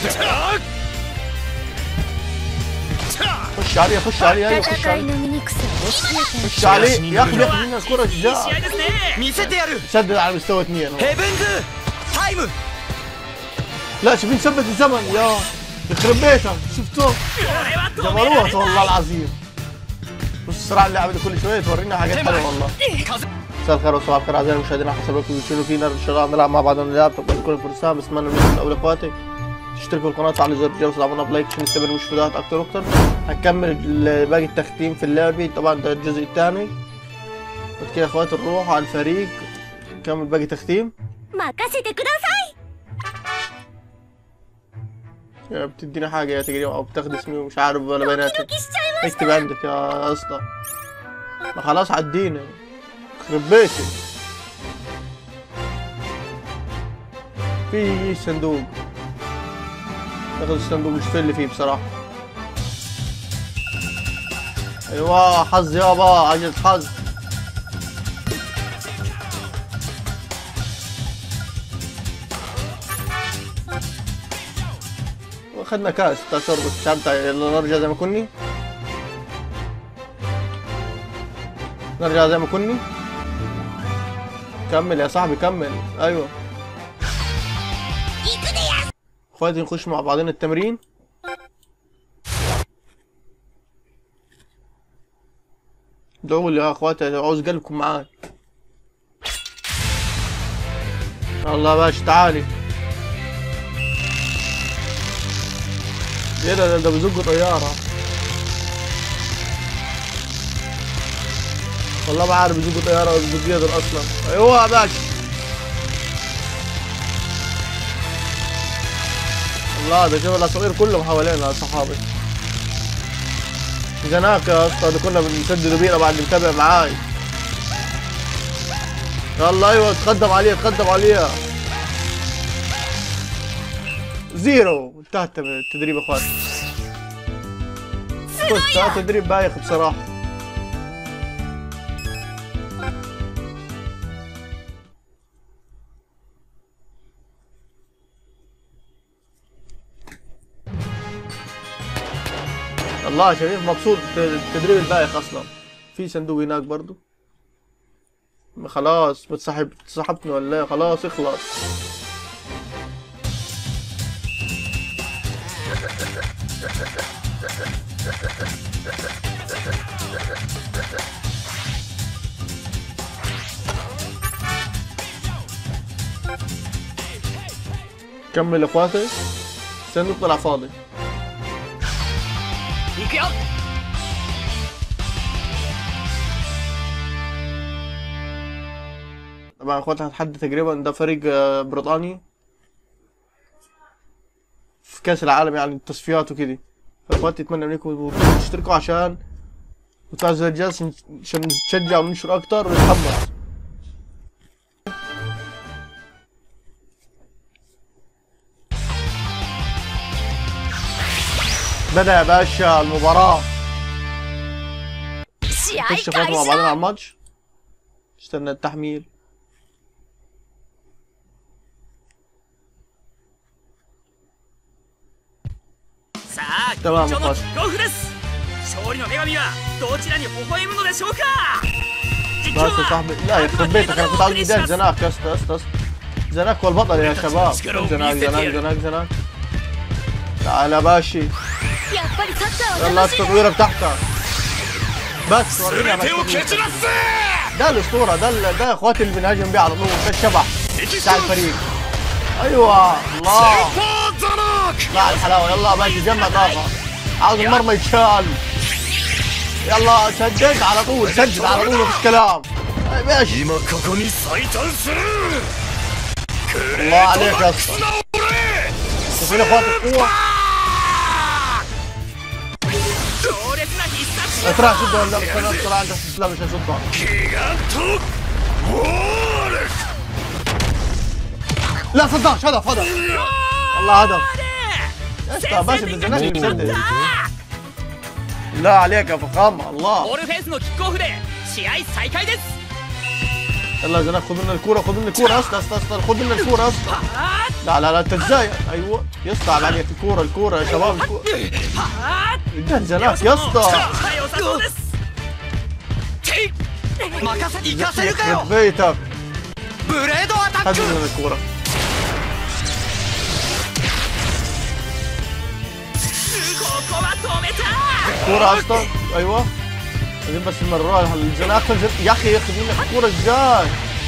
خش عليه خش عليه ايوه خش 戦い عليه の醜さを教えて خش عليه ياخد ياخد مننا الكرة いい試合 ازاي ですね見せてやる سدد على مستوى اثنين ヘブンズタイム لا شوفين ثبت الزمن يا يخرب بيتها شفتوا これは止められ جبروت والله العظيم بص الصراع اللعبة دي كل شوية تورينا حاجات حلوة والله مساء الخير وصباح الخير اعزائي المشاهدين حسب لكم يشيلوا فينا ان شاء الله نلعب مع بعض ونلعب تقبل كل الفرسان بس اتمنى منكم الاول اخواتي تشتركوا في القناه وتفعلوا زر الجرس وتدعمونا بلايك عشان نستمر مش فيديوهات اكتر واكتر هنكمل ال- باقي التختيم في اللعبه طبعا ده الجزء الثاني بعد كده يا اخواتي نروح على الفريق نكمل باقي تختيم 任せてください يا بتدينا حاجه يا تقريبا او بتاخد اسمي ومش عارف ولا بياناتي ドキしちゃいまし اكتب عندك يا اسطى ما خلاص عدينا يخرب بيتي في صندوق ناخد الصندوق مش في اللي فيه بصراحة ايوه حظ يابا عجلة حظ واخدنا كاس بتاع شرب مش عارف بتاع- يلا نرجع زي ما كنا نرجع زي ما كنا كمل يا صاحبي كمل ايوه 行くでや اخواتي نخش مع بعضنا التمرين ادعوا لي يا اخواتي عاوز قلبكم معاي يلا يا باشا تعالي ايه ده ده- ده بيزق طيارة والله ما عارف بيزق طيارة ولا بيزق يقدر اصلا ايوه يا باشا الله ده شوف الاساطير كلهم حوالينا يا صحابي جناك يا اسطى ده كنا بنسدد بينا بعد اللي متابع معاي يلا ايوه تقدم عليه تقدم عليه زيرو انتهت التدريب يا اخواتي بص هذا تدريب بايخ بصراحه الله يا شريف مبسوط التدريب البايخ اصلا في صندوق هناك برضو خلاص بتسحب سحبتني ولا ايه خلاص اخلص كمل يا اخواتي الصندوق طلع فاضي 行くよ طبعا اخواتي هتحدى تقريبا ده فريق آه، بريطاني في كاس العالم يعني التصفيات وكده فاخواتي اتمنى منكم تشتركوا عشان وتفعلوا زر الجرس عشان نشجع وننشر اكتر ونتحمس بدأ يا باشا المباراة 試合 خش 開 اخواتي مع 始 بعضنا على الماتش استنى التحميل さあでは緊張のキックオフです勝利の女神はどちらに微笑むのでしょうか実況 بس يا は صاحبي لا يخرب بيتك انا كنت عاوز بداية زناك يا اسطى يا اسطى زناك هو البطل يا شباب زناك زناك زناك زناك تعال يا باشي やっぱりサッカーは يلا 楽しい التطويره بتاعتك بس ورينا يا 手を باشا 蹴散らすぜ ده الاسطوره ده ال- ده اخواتي اللي بنهاجم بيه على طول ده الشبح بتاع الفريق ايوه الله ポーザロック لا الحلاوه يلا يا باشا جمع طاقه عاوز المرمى يتشال يلا سدد على طول سدد على طول مفيش كلام يا باشا 今ここに最短するグレ الله ー عليك ト يا バックス اسطى な俺 شوفين اخواتي القوه 強烈な必殺 اتراك شدوا ولا لا طلع عندك لا مش هشدها ギガントウォール لا صدقش هدف هدف الله هدف يا اسطى يا باشا ده زناك يسدد لا عليك يا فخامه الله オールフェンスのキックオフで試合再開です يلا يا زناك خذ مني الكوره خذ مني الكوره يا اسطى يا اسطى يا اسطى خذ مني الكوره يا اسطى لا لا لا انت ازاي ايوه يا اسطى على عليك الكوره الكوره يا شباب الكوره ده زناك يا اسطى はい良さそうです任せ行かせるかよ يخرب بيتك ブレードアタッ خذ ク مني الكوره ここは止めた الكوره يا اسطى ايوه عايزين بس نمررها الزناك فنزل- يا اخي ياخذ منك الكوره ازاي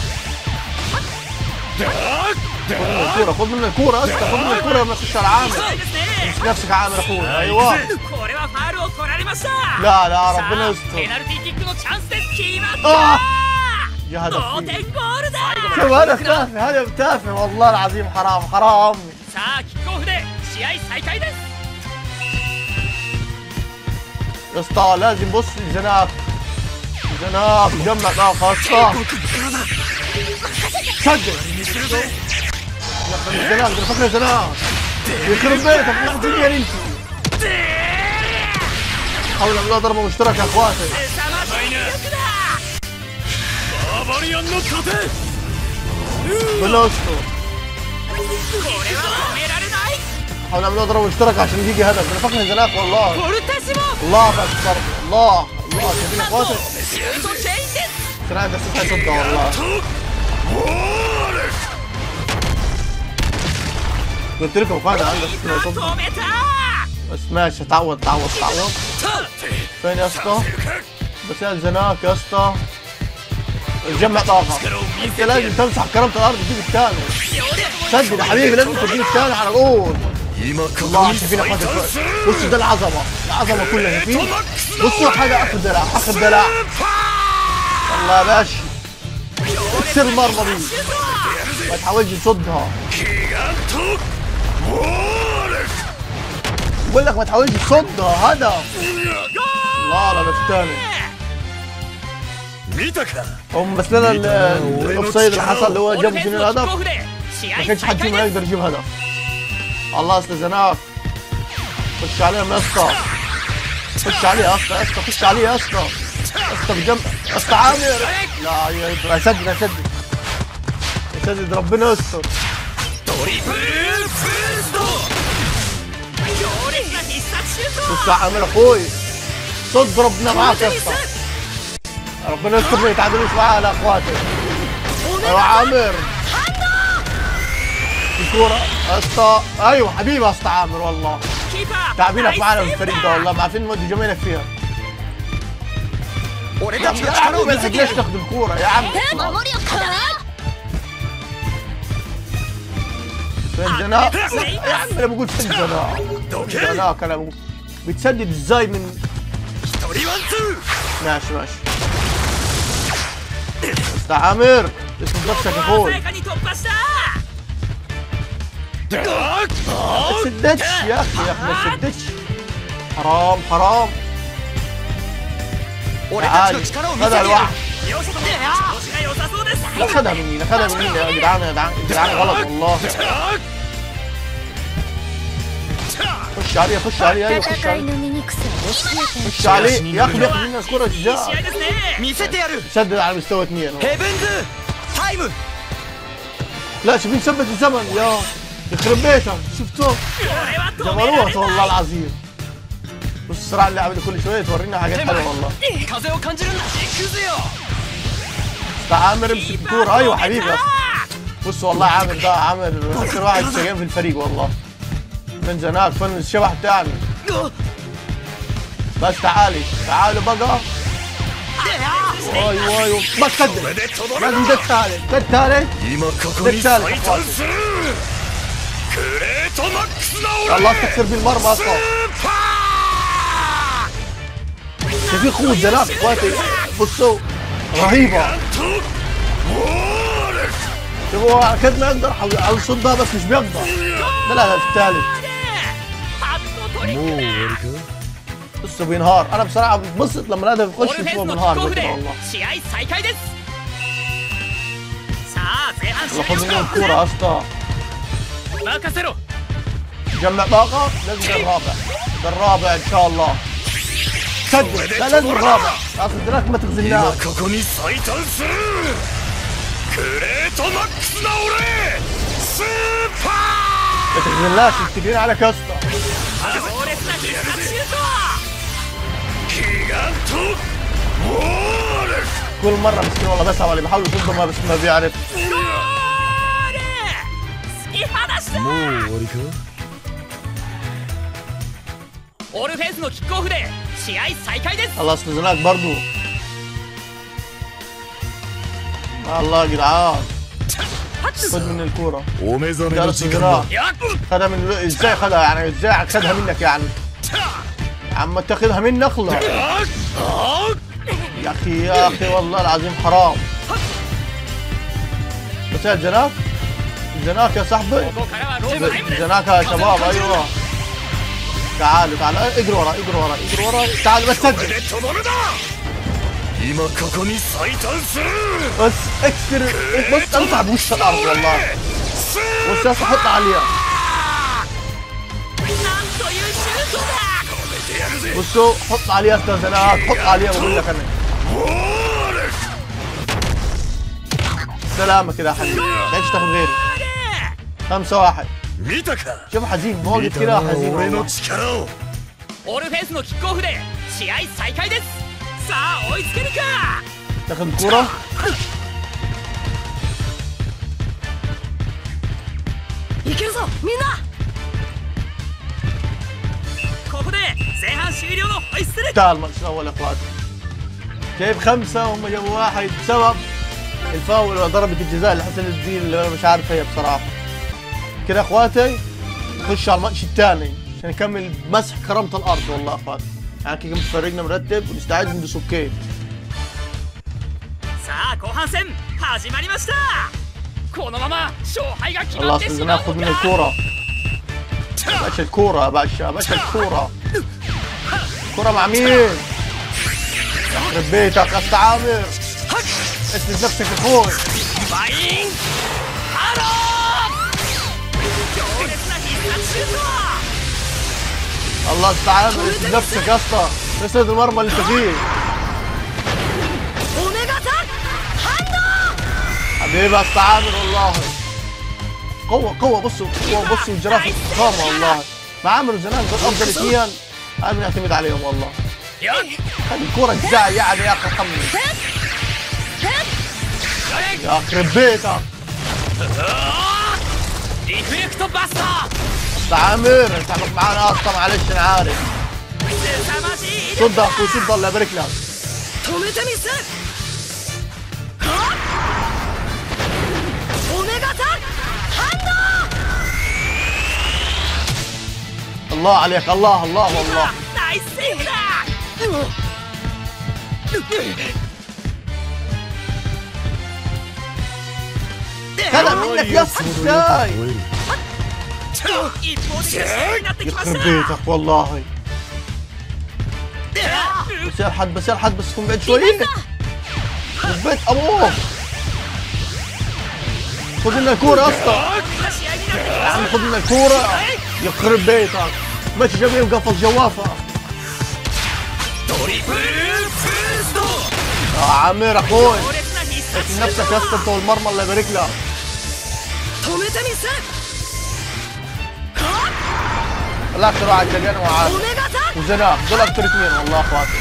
خذ مني الكوره خذ مني الكوره يا اسطى خذ مني الكوره لما تخش على عامر そうですね امسك نفسك عامر اخوي ايوه これはファールを取られました لا لا さ ربنا あ يستر ペナルティーキックのチャンスです決まっあた يا هدف 同 فيه. 点ゴールだ شوف هدف تافه هدف تافه والله العظيم حرام حرام さあキックオフで試合再開です يا اسطى لازم بص الزناك الزناك جمع طاقة يا اسطى سجل يخرب الزناك ده فكرة زناك يخرب بيتك محزنين انت حول الله ضربة مشتركة يا اخواتي 凄まじい力だババリアンの糧 بالله يستر これは止められない حاول نعمل له ضربة مشتركة عشان يجي هدف انا فاكر زناك والله ポルテシモ الله اكبر الله الله شايفين يا اخواتي シュートチェインです زناك ده ستة صدقة والله ゴール قلت لكم اخواتي عنده ستة صدقة 止めた بس ماشي تعوض تعوض تعوض فين يا اسطى؟ بس يا زناك يا اسطى جمع طاقة انت لازم تمسح كرامة الارض تجيب الثاني سدد يا حبيبي لازم تجيب الثاني على طول 今こ الله こに شايفين ファイ اخواتي ターする بصوا ده العظمة العظمة كلها شايفين マックスの بصوا حاجة اخر دلع اخر دلع والله يا باشا اكسر المرمى دي ما تحاولش تصدها ギガントゴール بقول لك ما تحاولش تصدها هدف الله لا ده الثاني 見たか هم بس لنا ال- الاوفسايد اللي حصل اللي هو オル جاب フェンス جنين のキック الهدف オフで試 ما 合 كانش 再 حد 開 فيهم です يقدر يجيب هدف الله اصل زناك خش عليهم يا اسطى خش عليه يا اسطى يا اسطى خش عليه يا اسطى يا اسطى بجنب يا اسطى عامر لا يا- يسدد يسدد يسدد ربنا يستر トリプルブースト強烈な必殺シュート بص يا عامر اخوي صد ربنا معاك يا اسطى ربنا يستر ما يتعادلوش معاه لا اخواتي يا عامر الكورة يا اسطى ايوه حبيبي يا اسطى عامر والله キーパー تعبينك معانا في ナイスセーブ الفريق ده والله ما عارفين نودي جميلك فيها 俺 يا た عم ちの يا 力 عم を ما 見せて تحتاجش やる تاخد الكورة يا عم 守りをかわ فين زناق يا عم انا بقول فين زناق زناق انا بقول بتسدد ازاي من 一人ワンツ ماشي ماشي بس يا عامر اسم نفسك يا 鮮 اخوي やかに突破したーダー ما تسددش يا اخي يا اخي ما تسددش حرام حرام 俺たちの力を見せて هذا やる الواحد 両者とも調子が良さそうです لا خدها مني لا خدها مني يا جدعان يا جدعان يا جدعان غلط والله ダー خش عليه خش عليه ايوه خش 戦い عليه の醜さを教えて خش عليه يا اخي بياخد مني الكرة いい試合 ازاي ですね見せてやる سدد على مستوى اثنين ヘブンズタイム لا شوفين ثبت الزمن يا يخرب بيتك شفتوه これは止められ جبروت な والله い العظيم بص الصراع اللي عمله كل شويه تورينا حاجات حلوه والله 風を感じるんだ行くぜよ تعال عامر امسك الكوره ايوه حبيبي يا أخي. بص والله عامر ده عامر اكثر واحد شقيان في الفريق والله من زناك فن الشبح بتاعنا بس تعالي تعالوا بقى ايوه ايوه بس سدد لازم ده الثالث ده الثالث 今ここに最短するグレートマックスな الله 俺 تكسر بالمرمى ス اصلا ーパ شايفين قوه زناك اخواتي بصوا رهيبه ーとゴール شوفوا اكيد ما يقدر حاول على الصدها بس مش بيقدر ده الهدف الثالث ハットトリックだ بصوا بينهار انا بصراحه بتبسط لما الهدف オ يخش ルフェン فوق スのキッ بينهار クオフ بكده で والله 試合再開ですさあ前半 يلا 終 خذ 了 مني الكوره يا اسطى 任せろ جمع طاقه لازم ده الرابع ده الرابع ان شاء الله سدد لا لازم الرابع اصل دراك ما 今 تخزناش ここに最短するグレートマックスな俺スーパ ما تخزنلاش متفقين عليك يا اسطى 強烈な必殺シュートーギガントウォール كل مره مسكين والله بسعى عليه بحاول يصده ما بس ما بيعرف ゴール突き放したもう終わりかオルフェンスのキックオフで試合再開です الله استاذناك برضو الله يا جدعان خد من الكورة お目覚め جالس の時間 استاذناك だやっ خدها من ازاي خدها يعني ازاي خدها منك يعني يا عم تاخذها مني اخلع يا اخي يا اخي والله العظيم حرام بس يا جناك جناك يا صاحبي ここからはローブタイムです جناك يا شباب ايوه تعالوا تعالوا اجروا ورا اجروا ورا اجروا ورا تعالوا بس これ سجل でとどめだ今ここに最短する بس اكسر بص امسح بوش الارض والله スー بص يا أخي، حط عليها なんというシュートだ بصوا حط عليها استاذنات حط عليها بقول لك انا ウォール سلامة كده يا حبيبي ليش تاخذ غيري خمسة واحد 見たか شوف حزين 見 موقف た كده な حزين 俺の والله 力をオルフェンスのキックオフで試合再開ですさあ追いつけるか تاخذ الكورة いけるぞみんなここで前半終了のホイッスル تعال الماتش الاول يا اخواتي جايب خمسة وهم جابوا واحد بسبب الفاول وضربة الجزاء اللي حصلت دي اللي انا مش عارف هي بصراحة كده يا اخواتي نخش على الماتش الثاني عشان نكمل مسح كرامة الارض والله يا اخواتي يعني كده فريقنا مرتب ونستعد ندوس اوكي さあ後半戦始まりましたこのまま勝敗が決ま الله ってし استاذ まう ناخذ من のか الكورة يا باشا الكورة يا باشا يا باشا الكورة الكورة مع مين؟ يخرب بيتك يا أسطى عامر اسند نفسك يا اخوي ファインハロー強烈な必殺シュート الله أسطى عامر اسند نفسك يا اسطى اسند المرمى اللي انت فيه オメガタ反応 حبيبي يا اسطى عامر والله قوة قوة بصوا قوة بصوا الجراف الفخامة والله مع عامر وزنان دول أفضل اثنين أنا بنعتمد عليهم والله よっ هذه الكورة جزاء يعني يا أخي ارحمني يا أخي رب بيتك リフレクトバスター اسطى عامر انت عمك معانا اسطى معلش انا عارف 凄まじい威力 صد اخوي صد الله يبارك لك 止めてみせはオメガタ反 الله عليك الله الله والله ナイスセーフだ خلع منك يا اسطى ازاي 一方的な試合になってきまし يخرب た بيتك والله بس يا حد بس يا حد بس كن بعيد شوي يخرب بيت ابوه خذ لنا الكورة يا اسطى 試合になってき يا ま عم خذ لنا الكورة يخرب بيتك ماشي جميل وقفز جوافة トリプルツースト يا عامر اخوي 強烈な必殺 اسم シュー نفسك يا اسطى انت والمرمى الله يبارك لك 止めてみせ لا اكثر واحد جانا オ وعاد メガタ وزناق دول اكثر اثنين والله اخواتي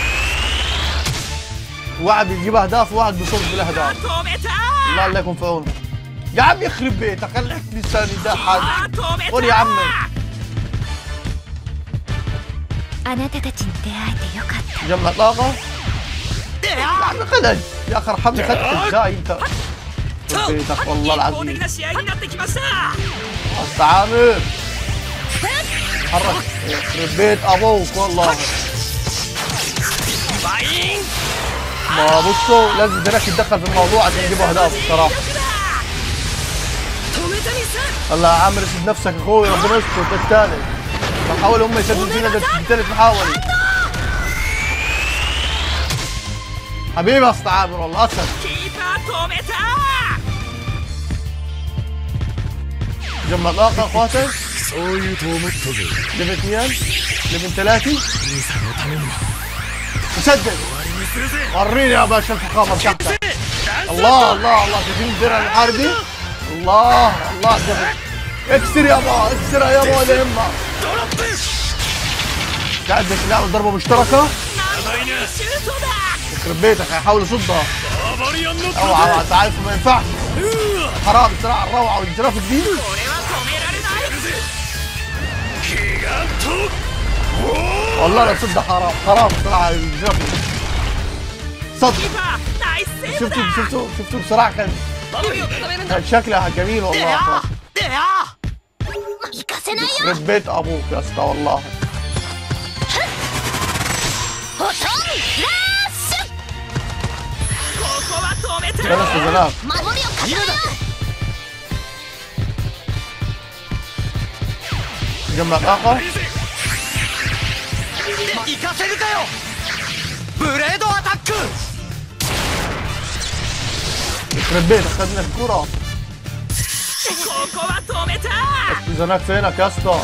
واحد بيجيب اهداف وواحد بيصد بالاهداف 止めた الله الله يكون في عونه يا عم يخرب بيتك خليك لساني ده あ حد 止めた قول يا عمي あなたたちに出会えてよかった جمع طاقة يا عم خلج يا اخي ارحمني خدت ازاي انت يخرب بيتك والله 一方的 العظيم な試合になってきました أصل عامر حرك يخرب بيت ابوك والله ファイン ما بصوا لازم زناك يتدخل في الموضوع عشان يجيبوا اهداف الصراحه 止めてみせ الله يا عامر اسد نفسك اخوي ربنا يستر ده الثالث بحاول هم يسددوا فينا ده الثالث محاولي حبيبي يا اسطى عامر والله اسد キーパー止めた جمع طاقه اخواتي そう言うと思ったぜ ليفل اثنين ليفل ثلاثه 兄さんのためにも مسدد وريني يا باشا الفخامه بتاعتك الله الله الله شايفين الدرع الحربي الله الله جبل اكسر يابا اكسر يابا ولا يهمك ドロップ قاعد بس نعمل ضربه مشتركه シュートだ يخرب بيتك هيحاول يصدها ババリアンの اوعى انت عارف ما ينفعش حرام الصراحه الروعه والجرافيك دي これは止められないギガント والله لا تصدق حرام حرام الصراحه الجرافيك キ صدق ーパーナイスセーブだ شفتوا شفتوا شفتوا بصراحه كان 守りを固めるんだ كان شكلها جميل والله でや行かせないよ يخرب بيت ابوك يا اسطى والله ほとんラッシュここは止めた لا بس زناق 守りを固める جمع طاقه 行かせるかよブレードアタック يخرب بيتك خدنا الكره ここは止めた زناق فينك يا اسطى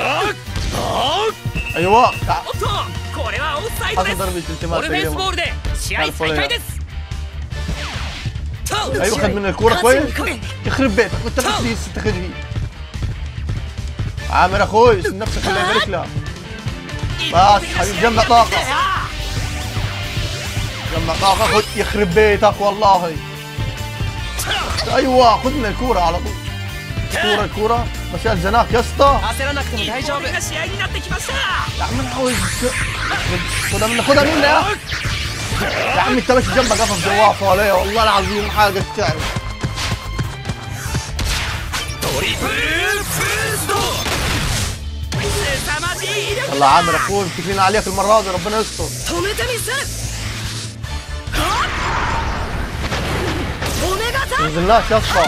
ايوه تع- おっとこれはオフサイドで حصل す ضربه オ التماس ルフェンスボー ايوه ルで試合再開ですと ايوه خد من الكوره كويس يخرب بيتك وانت بس تستخدم فيه عامر اخوي اسم نفسك الله يبارك لك بس حبيبي جمع طاقه جمع طاقه خد يخرب بيتك والله ايوه خد من الكوره على طول الكوره الكوره بس يا الزناق يا اسطى 焦らなくても大丈夫が試合になってきました يا عم نحاول خدها منا خدها منا يا أخي. يا عم انت ماشي جنبك قفص جوافه ولا إيه؟ والله العظيم حاجه تعب トリプルブースト凄まじい威力 والله عامر اخوي متكلين عليك المره دي ربنا يستر 止めてみせるオメガタ نزلناش يا اسطى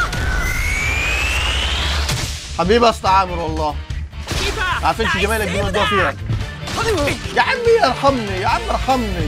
حبيبي يا اسطى عامر والله キーパー عارفين شو جمالك دي مودوها فيها يا عمي ارحمني يا عم ارحمني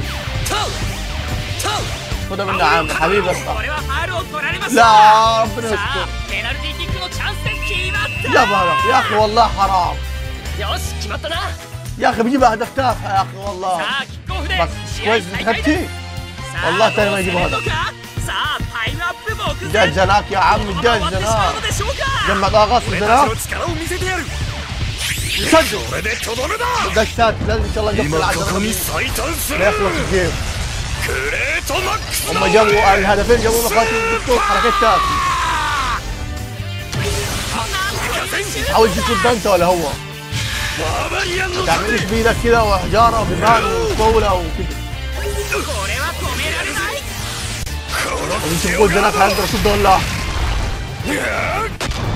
خدها منا عامر حبيبي يا こ اسطى れはファールを取られました لا ربنا さ يستر あペナルティーキックのチャンスで決まった يا بهرك يا اخي والله حرام よし決まったなさ يا اخي بجيب اهداف تافهه يا اخي والله あキックオフで بس 試合 كويس 再開です انتهبتي さあ والله تاني ما يجيبوا どうするのかさあタイムアップ目 ده 前 الزناك يا عم このま ده ま終わってしまう الزناك のでしょうか جمع طاقات 俺たち الزناك の力を見せてやる سجل これでとどめだ ده سات لازم ان شاء الله نقفل 今ここ العدد に最短する لا يخلص الجيم クレートマックス هم جابوا الهدفين جابوا مخاطر الدكتور حركات تافهه حاول تجيب ضد انت ولا هو ババリアンの تعملش بايدك كده وحجاره وبيبان وطاوله وكده これは止められない انت تقول زناك هيقدر يصد ولا لا؟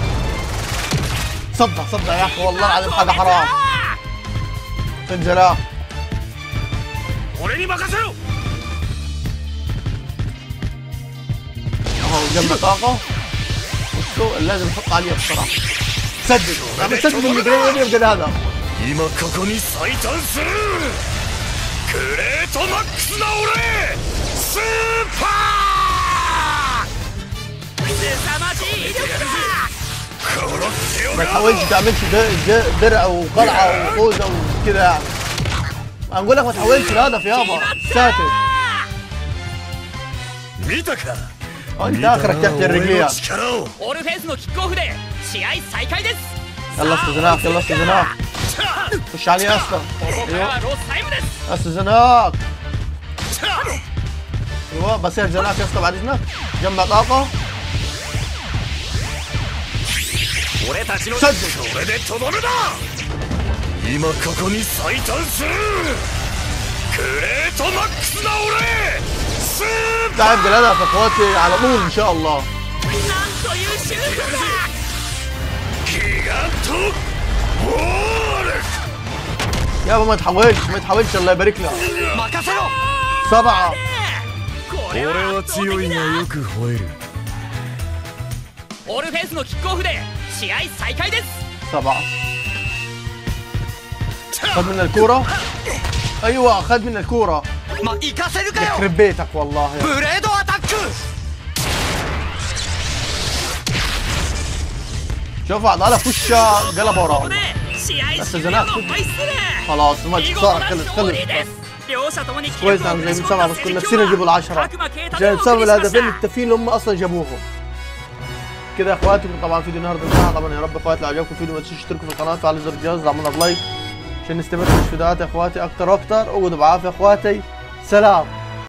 صدق صدق يا اخي والله العظيم حاجه حرام فين زناك 俺に任せろ اهو جنب طاقه وشو لازم نحط عليه بصراحه سدد عم تسدد من المجرين يبقى هذا 今ここに最短するクレートマックスな俺スーパ凄まじい威力だーこの手を ما تحاولش تعملش د- د- درع وقلعه وخوذه وكده يعني انا اقول لك ما تحاولش الهدف يابا ساتر 見たか انت اخرك تحت 俺の الرجليه 力をオルフェンスのキックオフで試合再開です يلا استاذناك يلا استاذناك خش عليه يا اسطى ここからはロスタイムです استاذناك ايوه بس يا زناك يا اسطى بعد اذنك جمع طاقه 俺たちの سدد これでとどめだ今ここに最短するクレートマックスな俺スーパ تعب بالهدف يا اخواتي على طول ان شاء الله なんというシュートだーギガントウォール يابا ما تحاولش ما تحاولش الله يبارك لك 任せろ سبعه これは圧倒的だく吠えるオルフェンスのキックオフで試合再開です سبعه خذ من الكوره ايوه خذ من الكوره ま行かせるかよ يخرب بيتك والله ブレードアタック شوف عضله في وشه قلب ここ وراه で試合 بس 終了 زناق のホイッスル خلاص ما 見事 خساره な خلص 勝利 خلص です両者ともに記 كويس 録を احنا 打ち جايبين 込ん سبعة だ بس 戦 كنا 況 نسينا نجيب は العشرة 悪魔形態 عشان をお送 بسبب りしまし الهدفين た التافهين اللي هم اصلا جابوهم كده يا اخواتي طبعا فيديو النهارده انتهى طبعا يا رب يا اخواتي لو عجبكم الفيديو ما تنسوش تشتركوا في القناه وتفعلوا زر الجرس دعمونا بلايك عشان نستمر في الفيديوهات يا اخواتي اكتر واكتر اقعدوا بعافيه يا اخواتي سلام